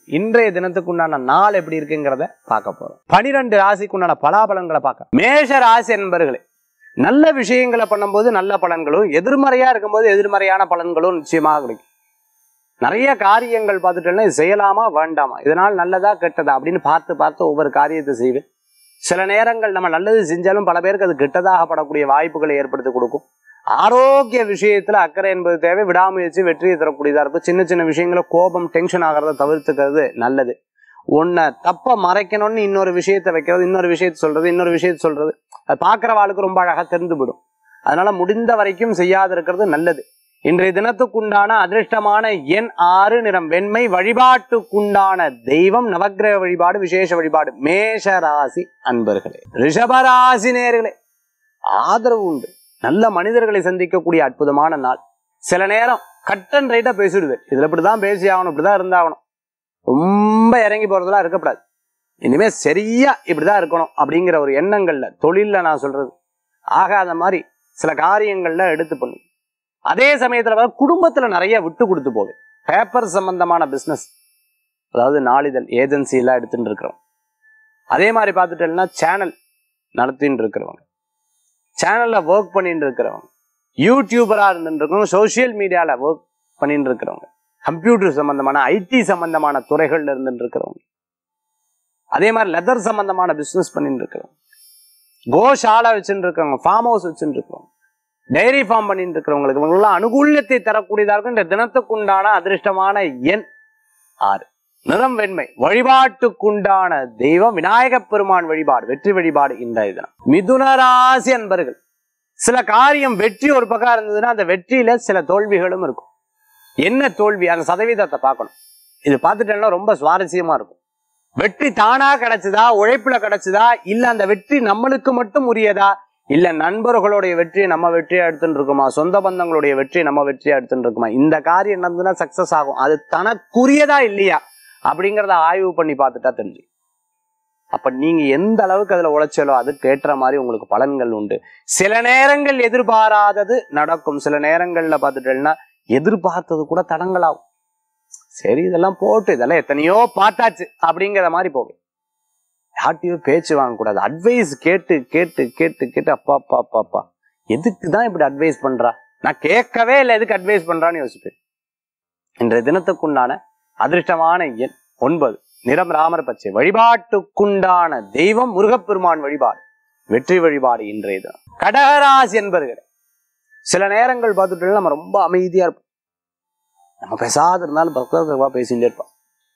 இன்றைய தினத்துக்கு உண்டான நாள் எப்படி இருக்குங்கிறத பார்க்க போறோம் பனிரெண்டு ராசிக்கு உண்டான பலாபலன்களை பார்க்க மேஷ ராசி என்பர்களே நல்ல விஷயங்களை பண்ணும்போது நல்ல பலன்களும் எதிர்மறையா இருக்கும்போது எதிர்மறையான பலன்களும் நிச்சயமாக கிடைக்கும் நிறைய காரியங்கள் பார்த்துட்டோம்னா இது செய்யலாமா வேண்டாமா இதனால் நல்லதா கெட்டதா அப்படின்னு பார்த்து பார்த்து ஒவ்வொரு காரியத்தை செய்வேன் சில நேரங்கள் நம்ம நல்லது செஞ்சாலும் பல பேருக்கு அது கெட்டதாக படக்கூடிய வாய்ப்புகளை ஏற்படுத்தி கொடுக்கும் ஆரோக்கிய விஷயத்துல அக்கறை என்பது தேவை விடாமுயற்சி வெற்றியை தரக்கூடியதா இருக்கும் சின்ன சின்ன விஷயங்கள கோபம் டென்ஷன் ஆகிறத தவிர்த்துக்கிறது நல்லது ஒன்ன தப்ப மறைக்கணும்னு இன்னொரு விஷயத்தை வைக்கிறது இன்னொரு விஷயத்தை சொல்றது இன்னொரு விஷயத்தை சொல்றது அது பார்க்குறவாளுக்கு ரொம்ப அழகா தெரிந்து விடும் அதனால முடிந்த வரைக்கும் செய்யாது இருக்கிறது நல்லது இன்றைய தினத்துக்குண்டான அதிர்ஷ்டமான எண் ஆறு நிறம் வெண்மை வழிபாட்டுக்குண்டான தெய்வம் நவக்கிரக வழிபாடு விசேஷ வழிபாடு மேஷ ராசி அன்பர்களே ரிஷபராசி நேர்களே ஆதரவு உண்டு நல்ல மனிதர்களை சந்திக்கக்கூடிய அற்புதமான நாள் சில நேரம் கட் அண்ட் ரைட்டா பேசிடுது இதுல இப்படிதான் பேசி ஆகணும் இப்படிதான் இருந்தாகணும் ரொம்ப இறங்கி போறதெல்லாம் இருக்கக்கூடாது இனிமே சரியா இப்படிதான் இருக்கணும் அப்படிங்கிற ஒரு எண்ணங்கள்ல தொழில்ல நான் சொல்றது ஆகாத மாதிரி சில காரியங்கள்ல எடுத்து பண்ணு அதே சமயத்துல வந்து குடும்பத்துல நிறைய விட்டு கொடுத்து போகுது பேப்பர் சம்பந்தமான பிசினஸ் அதாவது நாளிதழ் ஏஜென்சி எல்லாம் எடுத்துட்டு இருக்கிறோம் அதே மாதிரி பார்த்துட்டேன்னா சேனல் நடத்தின்னு இருக்கிறவங்க சேனல்ல ஒர்க் பண்ணிட்டு இருக்கிறவங்க யூடியூபரா இருந்துட்டு இருக்கிறவங்க சோசியல் மீடியால ஒர்க் பண்ணிட்டு இருக்கிறவங்க கம்ப்யூட்டர் சம்பந்தமான ஐடி சம்பந்தமான துறைகள்ல இருந்துட்டு இருக்கிறவங்க அதே மாதிரி லெதர் சம்பந்தமான பிசினஸ் பண்ணிட்டு இருக்கிறவங்க கோஷாலா வச்சுட்டு இருக்கிறவங்க ஃபார்ம் ஹவுஸ் வச்சுட்டு இருக்கிறவங்க டைரி ஃபார்ம் பண்ணிட்டு இருக்கிறவங்களுக்கு இவங்கெல்லாம் அனுகூல்யத்தை தரக்கூடியதா இருக்கும் இந்த தினத்துக்குண்டான அதிர்ஷ்டமான எண் ஆறு நிறம் வெண்மை வழிபாட்டுக்குண்டான தெய்வம் விநாயகப் பெருமான் வழிபாடு வெற்றி வழிபாடு இன்றைய தினம் மிதுன ராசி அன்பர்கள் சில காரியம் வெற்றி ஒரு பக்கம் இருந்ததுன்னா அந்த வெற்றியில சில தோல்விகளும் இருக்கும் என்ன தோல்வி அந்த சதவீதத்தை பார்க்கணும் இது பார்த்துட்டேன்னா ரொம்ப சுவாரஸ்யமா இருக்கும் வெற்றி தானா கிடைச்சதா உழைப்புல கிடைச்சதா இல்ல அந்த வெற்றி நம்மளுக்கு மட்டும் உரியதா இல்ல நண்பர்களுடைய வெற்றியை நம்ம வெற்றியா எடுத்துட்டு இருக்குமா சொந்த பந்தங்களுடைய வெற்றியை நம்ம வெற்றியா எடுத்துட்டு இருக்குமா இந்த காரியம் நடந்ததுன்னா சக்சஸ் ஆகும் அது தனக்குரியதா இல்லையா அப்படிங்கறத ஆய்வு பண்ணி பார்த்துட்டா தெரிஞ்சு அப்ப நீங்க எந்த அளவுக்கு அதுல உழைச்சலோ அதுக்கு ஏற்ற மாதிரி உங்களுக்கு பலன்கள் உண்டு சில நேரங்கள் எதிர்பாராதது நடக்கும் சில நேரங்கள்ல பார்த்துட்டேன்னா எதிர்பார்த்தது கூட தடங்களாகும் சரி இதெல்லாம் போட்டு இதெல்லாம் எத்தனையோ பார்த்தாச்சு அப்படிங்கிற மாதிரி போகும் யார்ட்டையும் பேச்சு வாங்கக்கூடாது அட்வைஸ் கேட்டு கேட்டு கேட்டு கேட்டு அப்பா அப்பா அப்பா அப்பா எதுக்கு தான் இப்படி அட்வைஸ் பண்றா நான் கேட்கவே இல்லை எதுக்கு அட்வைஸ் பண்றான்னு யோசிப்பேன் இன்றைய தினத்துக்குண்டான அதிர்ஷ்டமான எண் ஒன்பது நிறம் ராமர் பச்சை வழிபாட்டுக்குண்டான தெய்வம் முருகப்பெருமான் வழிபாடு வெற்றி வழிபாடு இன்றைய தினம் கடகராசி என்பர்கள் சில நேரங்கள் பார்த்துட்டு நம்ம ரொம்ப அமைதியா இருப்போம் நம்ம பேசாத இருந்தாலும் பக்கத்துல பேசிட்டே இருப்போம்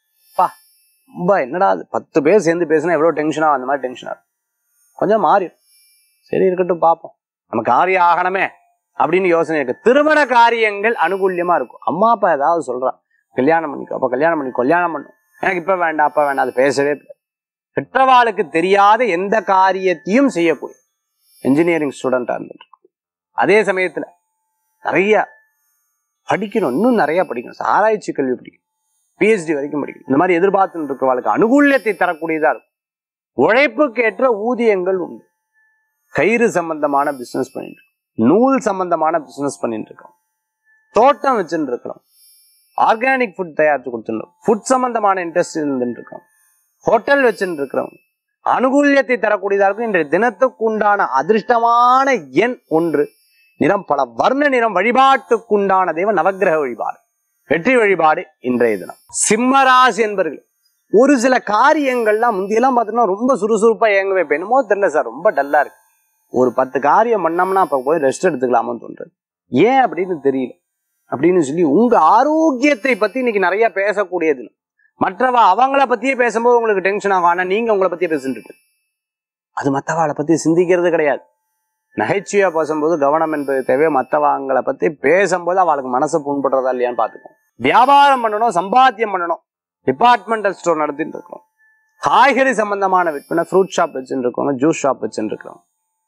பா ரொம்ப என்னடா அது பத்து பேர் சேர்ந்து பேசினா எவ்வளவு டென்ஷனா அந்த மாதிரி டென்ஷனா இருக்கும் கொஞ்சம் மாறி சரி இருக்கட்டும் பார்ப்போம் நம்ம காரியம் ஆகணுமே அப்படின்னு யோசனை இருக்கு திருமண காரியங்கள் அனுகூல்யமா இருக்கும் அம்மா அப்பா ஏதாவது சொல்றான் கல்யாணம் பண்ணிக்கோ அப்ப கல்யாணம் பண்ணி கல்யாணம் பண்ணும் எனக்கு இப்ப வேண்டாம் அப்ப வேண்டாம் அது பேசவே கூடாது. பெற்றவாளுக்கு தெரியாத எந்த காரியத்தையும் செய்யக்கூடிய இன்ஜினியரிங் ஸ்டூடெண்டா இருந்துட்டு அதே சமயத்துல நிறைய படிக்கணும் இன்னும் நிறைய படிக்கணும் ஆராய்ச்சி கல்வி படிக்கணும் பிஹெச்டி வரைக்கும் படிக்கணும் இந்த மாதிரி எதிர்பார்த்துட்டு இருக்கிறவளுக்கு அனுகூல்யத்தை தரக்கூடியதா இருக்கும் உழைப்புக்கு ஏற்ற ஊதியங்கள் உண்டு கயிறு சம்பந்தமான பிசினஸ் பண்ணிட்டு இருக்கோம் நூல் சம்பந்தமான பிசினஸ் பண்ணிட்டு இருக்கோம் தோட்டம் வச்சுட்டு இருக்கிறோம் ஆர்கானிக் ஃபுட் தயாரித்து கொடுத்துருக்கோம் ஃபுட் சம்பந்தமான இண்டஸ்ட்ரி இருந்துட்டு இருக்கோம் ஹோட்டல் வச்சுட்டு இருக்கிறவங்க அனுகூல்யத்தை தரக்கூடியதா இருக்கும் இன்றைய தினத்துக்கு உண்டான அதிர்ஷ்டமான எண் ஒன்று நிறம் பல வர்ண நிறம் வழிபாட்டுக்குண்டான தெய்வம் நவக்கிரக வழிபாடு வெற்றி வழிபாடு இன்றைய தினம் சிம்மராசி என்பர்கள் ஒரு சில காரியங்கள்லாம் முந்தியெல்லாம் பார்த்தீங்கன்னா ரொம்ப சுறுசுறுப்பா இயங்க வைப்பேன் என்னமோ தெரியல சார் ரொம்ப டல்லா இருக்கு ஒரு பத்து காரியம் பண்ணோம்னா அப்ப போய் ரெஸ்ட் எடுத்துக்கலாமான்னு தோன்றது ஏன் அப்படின்னு தெரியல அப்படின்னு சொல்லி உங்க ஆரோக்கியத்தை பத்தி இன்னைக்கு நிறைய பேசக்கூடியது மற்றவ அவங்கள பத்தியே பேசும்போது உங்களுக்கு டென்ஷன் ஆகும் ஆனா நீங்க உங்களை பத்தியே பேசிட்டு இருக்கு அது மற்றவாளை பத்தி சிந்திக்கிறது கிடையாது நகைச்சுவையா பேசும்போது கவனம் என்பது தேவை மற்றவங்களை பத்தி பேசும்போது அவளுக்கு மனசு புண்படுறதா இல்லையான்னு பாத்துக்கோங்க வியாபாரம் பண்ணணும் சம்பாத்தியம் பண்ணணும் டிபார்ட்மெண்டல் ஸ்டோர் நடத்திட்டு இருக்கோம் காய்கறி சம்பந்தமான விற்பனை ஃப்ரூட் ஷாப் வச்சுட்டு இருக்கோங்க ஜூஸ் ஷாப் வச்சுட்டு இருக்கோம்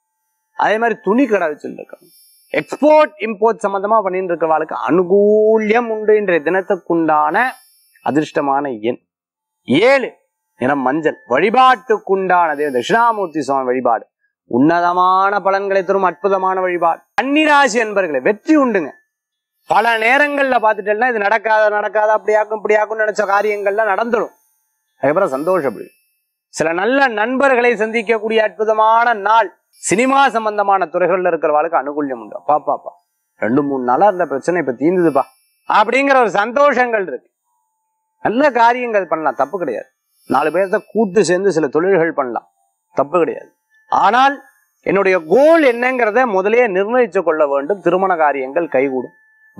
அதே மாதிரி துணி கடை வச்சுட்டு இருக்கோம் எக்ஸ்போர்ட் இம்போர்ட் சம்பந்தமா பண்ணிட்டு இருக்கிறவாளுக்கு அனுகூல்யம் உண்டு இன்றைய தினத்துக்குண்டான அதிர்ஷ்டமான எண் ஏழு நிறம் மஞ்சள் வழிபாட்டுக்குண்டான தேவ தட்சிணாமூர்த்தி சுவாமி வழிபாடு உன்னதமான பலன்களை தரும் அற்புதமான வழிபாடு கன்னிராசி என்பர்களை வெற்றி உண்டுங்க பல நேரங்கள்ல பார்த்துட்டேன்னா இது நடக்காத நடக்காத அப்படியாக்கும் இப்படியாக்கும் நினைச்ச காரியங்கள்லாம் நடந்துடும் அதுக்கப்புறம் சந்தோஷப்படு சில நல்ல நண்பர்களை சந்திக்கக்கூடிய அற்புதமான நாள் சினிமா சம்பந்தமான துறைகள்ல இருக்கிறவாளுக்கு அனுகூல்யம் உண்டு அப்பா பாப்பா ரெண்டு மூணு நாளா இருந்த பிரச்சனை இப்ப தீர்ந்துதுப்பா அப்படிங்கிற ஒரு சந்தோஷங்கள் இருக்கு நல்ல காரியங்கள் பண்ணலாம் தப்பு கிடையாது நாலு பேர்த்த கூட்டு சேர்ந்து சில தொழில்கள் பண்ணலாம் தப்பு கிடையாது ஆனால் என்னுடைய கோல் என்னங்கிறத முதலே நிர்ணயிச்சு கொள்ள வேண்டும் திருமண காரியங்கள் கைகூடும்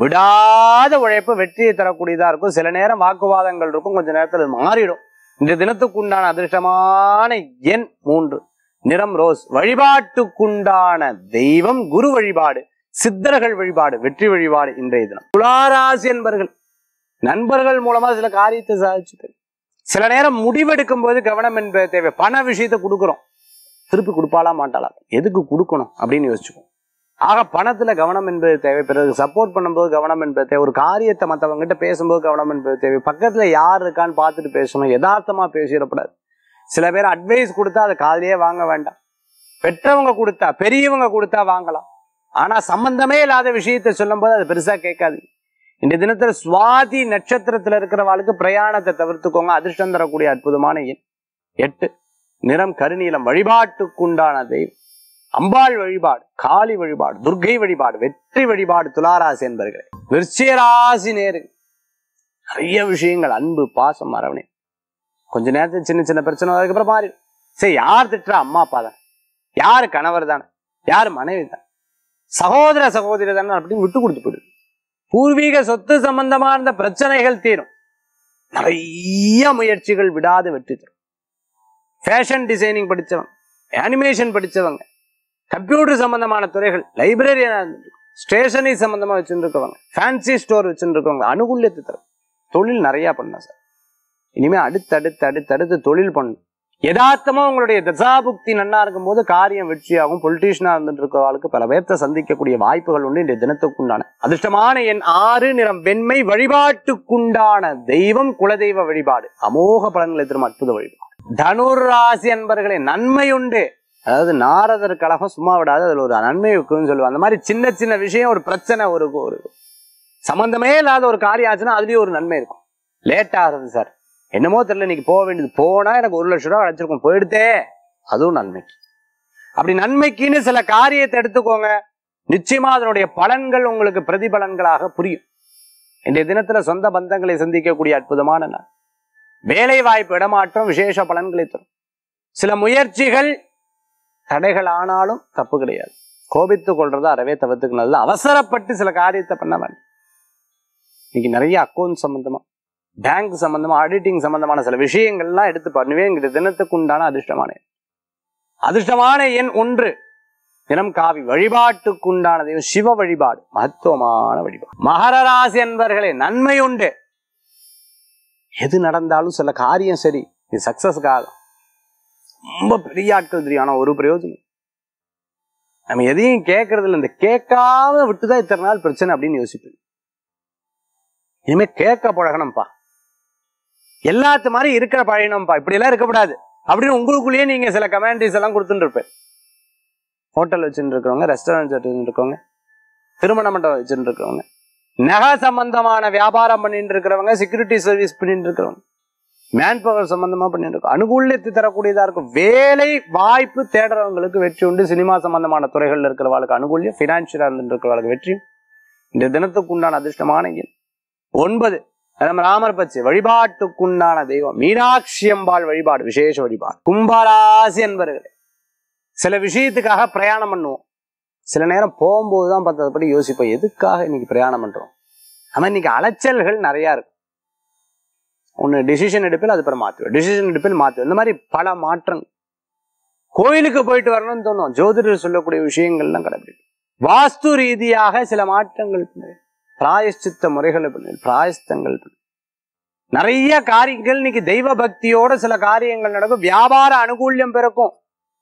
விடாத உழைப்பு வெற்றியை தரக்கூடியதா இருக்கும் சில நேரம் வாக்குவாதங்கள் இருக்கும் கொஞ்ச நேரத்தில் அது மாறிடும் இந்த தினத்துக்குண்டான அதிர்ஷ்டமான எண் மூன்று நிறம் ரோஸ் வழிபாட்டுக்குண்டான தெய்வம் குரு வழிபாடு சித்தர்கள் வழிபாடு வெற்றி வழிபாடு இன்றைய தினம் துளாராசி என்பர்கள் நண்பர்கள் மூலமா சில காரியத்தை சாதிச்சுட்டு சில நேரம் முடிவெடுக்கும் போது கவனம் என்பது தேவை பண விஷயத்தை கொடுக்குறோம் திருப்பி கொடுப்பாளா மாட்டாளா எதுக்கு கொடுக்கணும் அப்படின்னு யோசிச்சுக்கோம் ஆக பணத்துல கவனம் என்பது தேவை பிறகு சப்போர்ட் பண்ணும்போது கவனம் என்பது தேவை ஒரு காரியத்தை மற்றவங்க கிட்ட பேசும்போது கவனம் என்பது தேவை பக்கத்துல யார் இருக்கான்னு பார்த்துட்டு பேசணும் யதார்த்தமா பேசிடக்கூடாது சில பேர் அட்வைஸ் கொடுத்தா அதை காதிலேயே வாங்க வேண்டாம் பெற்றவங்க கொடுத்தா பெரியவங்க கொடுத்தா வாங்கலாம் ஆனா சம்பந்தமே இல்லாத விஷயத்தை சொல்லும்போது அது பெருசா கேட்காது இந்த தினத்துல சுவாதி நட்சத்திரத்துல இருக்கிறவாளுக்கு பிரயாணத்தை தவிர்த்துக்கோங்க அதிர்ஷ்டம் தரக்கூடிய அற்புதமான எண் எட்டு நிறம் கருநீலம் வழிபாட்டுக்குண்டான தெய்வம் அம்பாள் வழிபாடு காளி வழிபாடு துர்க்கை வழிபாடு வெற்றி வழிபாடு துளாராசி என்பர்களே விருச்சிகராசி நேரு நிறைய விஷயங்கள் அன்பு பாசம் அரவணை கொஞ்ச நேரத்துக்கு சின்ன சின்ன பிரச்சனை அதுக்கப்புறம் மாறி சரி யார் திட்டுறா அம்மா அப்பா தான் யார் கணவர் தானே யார் மனைவி தான் சகோதர சகோதரி தானே அப்படின்னு விட்டு கொடுத்து போயிடு பூர்வீக சொத்து சம்பந்தமா இருந்த பிரச்சனைகள் தீரும் நிறைய முயற்சிகள் விடாது வெற்றி தரும் ஃபேஷன் டிசைனிங் படிச்சவங்க அனிமேஷன் படிச்சவங்க கம்ப்யூட்டர் சம்பந்தமான துறைகள் லைப்ரரியா ஸ்டேஷனரி சம்பந்தமா வச்சுருக்கவங்க ஃபேன்சி ஸ்டோர் வச்சுருக்கவங்க அனுகூல்யத்தை தரும் தொழில் நிறைய பண்ணலாம் சார் இனிமே அடுத்தடுத்து அடுத்தடுத்து தொழில் பண்ணணும் யதார்த்தமா உங்களுடைய தசாபுக்தி நன்னா இருக்கும்போது காரியம் வெற்றியாகும் பொலிட்டீஷியனா இருந்துட்டு இருக்கிறவர்களுக்கு பல பேர்த்த சந்திக்கக்கூடிய வாய்ப்புகள் உண்டு இந்த தினத்துக்குண்டான அதிர்ஷ்டமான என் ஆறு நிறம் வெண்மை வழிபாட்டுக்குண்டான தெய்வம் குலதெய்வ வழிபாடு அமோக பலன்களை தரும் அற்புத வழிபாடு தனுர் ராசி அன்பர்களே நன்மை உண்டு அதாவது நாரதர் கழகம் சும்மா விடாது அதுல ஒரு நன்மை இருக்குன்னு சொல்லுவாங்க அந்த மாதிரி சின்ன சின்ன விஷயம் ஒரு பிரச்சனை ஒரு ஒரு சம்பந்தமே இல்லாத ஒரு காரியம் ஆச்சுன்னா அதுலயும் ஒரு நன்மை இருக்கும் லேட் ஆகுது சார் என்னமோ தெரியல இன்னைக்கு போக வேண்டியது போனா எனக்கு ஒரு லட்சம் ரூபாய் அழைச்சிருக்கும் போயிடுதே அதுவும் நன்மைக்கு அப்படி நன்மைக்குன்னு சில காரியத்தை எடுத்துக்கோங்க நிச்சயமா அதனுடைய பலன்கள் உங்களுக்கு பிரதிபலன்களாக புரியும் இன்றைய தினத்துல சொந்த பந்தங்களை சந்திக்கக்கூடிய அற்புதமான நாள் வேலை வாய்ப்பு இடமாற்றம் விசேஷ பலன்களை தரும் சில முயற்சிகள் தடைகள் ஆனாலும் தப்பு கிடையாது கோபித்துக் கொள்றத அறவே தவிர்த்துக்கு நல்லது அவசரப்பட்டு சில காரியத்தை பண்ண வேண்டாம் இன்னைக்கு நிறைய அக்கௌண்ட் சம்பந்தமா பேங்க் சம்பந்தமா ஆடிட்டிங் சம்பந்தமான சில விஷயங்கள்லாம் எடுத்து பண்ணுவேன் இந்த தினத்துக்கு உண்டான அதிர்ஷ்டமான எண் அதிர்ஷ்டமான எண் ஒன்று தினம் காவி வழிபாட்டுக்குண்டான தெய்வம் சிவ வழிபாடு மகத்துவமான வழிபாடு மகர ராசி என்பர்களே நன்மை உண்டு எது நடந்தாலும் சில காரியம் சரி இது சக்சஸ்க்காக ரொம்ப பெரிய ஆட்கள் தெரியும் ஆனா ஒரு பிரயோஜனம் நம்ம எதையும் கேட்கறது இல்லை இந்த கேட்காம விட்டுதான் இத்தனை நாள் பிரச்சனை அப்படின்னு யோசிப்பேன் இனிமே கேட்க பழகணும்ப்பா எல்லாத்து மாதிரி இருக்கிற பழகணும்ப்பா இப்படி எல்லாம் இருக்கக்கூடாது அப்படின்னு உங்களுக்குள்ளேயே நீங்க சில கமெண்ட்ரிஸ் எல்லாம் கொடுத்துட்டு இருப்பேன் ஹோட்டல் வச்சுட்டு இருக்கிறவங்க ரெஸ்டாரண்ட் வச்சுட்டு இருக்கவங்க திருமண மண்டபம் வச்சுட்டு இருக்கிறவங்க நகை சம்பந்தமான வியாபாரம் பண்ணிட்டு இருக்கிறவங்க செக்யூரிட்டி சர்வீஸ் பண்ணிட்டு இருக்கிறவங்க மேன் பவர் சம்பந்தமா பண்ணிட்டு இருக்கோம் அனுகூலியத்தை தரக்கூடியதா இருக்கும் வேலை வாய்ப்பு தேடுறவங்களுக்கு வெற்றி உண்டு சினிமா சம்பந்தமான துறைகள்ல இருக்கிறவங்களுக்கு அனுகூலியம் பினான்சியலா இருந்துட்டு இருக்கிறவங்களுக்கு வெற்றி இந்த தினத்துக்கு உண்டான அதிர்ஷ்டமான எண் ஒன்பது நம்ம ராமர் பச்சை வழிபாட்டுக்குண்டான தெய்வம் மீனாட்சி அம்பாள் வழிபாடு விசேஷ வழிபாடு கும்பராசி என்பர்களே சில விஷயத்துக்காக பிரயாணம் பண்ணுவோம் சில நேரம் போகும்போது தான் பார்த்தபடி யோசிப்போம் எதுக்காக இன்னைக்கு பிரயாணம் பண்றோம் ஆனா இன்னைக்கு அலைச்சல்கள் நிறைய இருக்கு ஒன்று டிசிஷன் எடுப்பில் அது பிறகு மாற்றுவேன் டிசிஷன் எடுப்பில் மாற்றுவேன் இந்த மாதிரி பல மாற்றங்கள் கோயிலுக்கு போயிட்டு வரணும்னு தோணும் ஜோதிடர் சொல்லக்கூடிய விஷயங்கள்லாம் கடைபிடிக்கும் வாஸ்து ரீதியாக சில மாற்றங்கள் பண்ணுவேன் பிராயஷ்சித்த முறைகளை பண்ணுவேன் பிராயஸ்தங்கள் பண்ணுவேன் நிறைய காரியங்கள் இன்னைக்கு தெய்வ பக்தியோட சில காரியங்கள் நடக்கும் வியாபார அனுகூல்யம் பிறக்கும்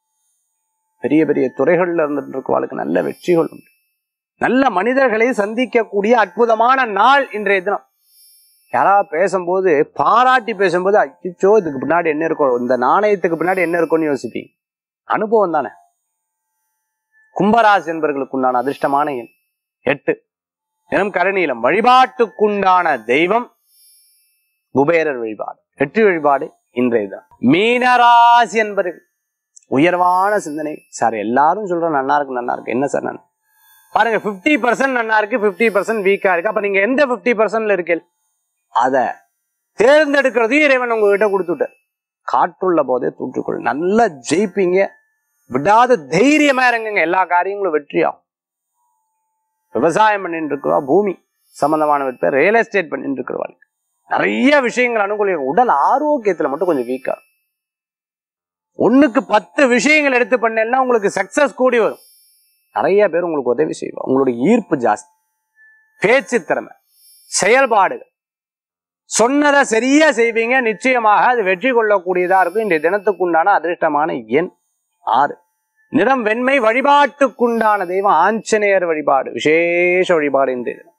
பெரிய பெரிய துறைகள்ல இருந்துட்டு இருக்கவாளுக்கு நல்ல வெற்றிகள் உண்டு நல்ல மனிதர்களை சந்திக்கக்கூடிய அற்புதமான நாள் இன்றைய தினம் யாராவது பேசும்போது பாராட்டி பேசும்போது அச்சோ இதுக்கு பின்னாடி என்ன இருக்கும் இந்த நாணயத்துக்கு பின்னாடி என்ன இருக்கும்னு யோசிப்பீங்க அனுபவம் தானே கும்பராசி என்பவர்களுக்கு உண்டான அதிர்ஷ்டமான எண் எட்டு எனும் கருநீலம் வழிபாட்டுக்குண்டான தெய்வம் குபேரர் வழிபாடு வெற்றி வழிபாடு இன்றைய தான் மீனராசி என்பர்கள் உயர்வான சிந்தனை சார் எல்லாரும் சொல்ற நல்லா இருக்கு நல்லா இருக்கு என்ன சார் நான் பாருங்க 50% பர்சன்ட் நல்லா இருக்கு 50% பர்சன்ட் வீக்கா இருக்கு அப்ப நீங்க எந்த 50% பர்சன்ட்ல இருக்கீங்க அத தேர்ந்தெடுக்கிறதையும் இறைவன் உங்ககிட்ட கொடுத்துட்டார் காற்றுள்ள போதே தூற்றுக்கொள் நல்லா ஜெயிப்பீங்க விடாத தைரியமா இருங்குங்க எல்லா காரியங்களும் வெற்றியாகும் விவசாயம் பண்ணிட்டு இருக்கிறவா பூமி சம்பந்தமான விற்பனை ரியல் எஸ்டேட் பண்ணிட்டு இருக்கிறவா நிறைய விஷயங்கள் அனுகூலம் உடல் ஆரோக்கியத்துல மட்டும் கொஞ்சம் வீக்கா ஒண்ணுக்கு பத்து விஷயங்கள் எடுத்து பண்ணேன்னா உங்களுக்கு சக்சஸ் கூடி வரும் நிறைய பேர் உங்களுக்கு உதவி செய்வா உங்களுடைய ஈர்ப்பு ஜாஸ்தி பேச்சு திறமை செயல்பாடுகள் சொன்னதை சரியா செய்வீங்க நிச்சயமாக அது வெற்றி கொள்ளக்கூடியதா இருக்கும் இன்றைய தினத்துக்குண்டான அதிர்ஷ்டமான எண் ஆறு நிறம் வெண்மை வழிபாட்டுக்குண்டான தெய்வம் ஆஞ்சநேயர் வழிபாடு விசேஷ வழிபாடு இன்றைய தினம்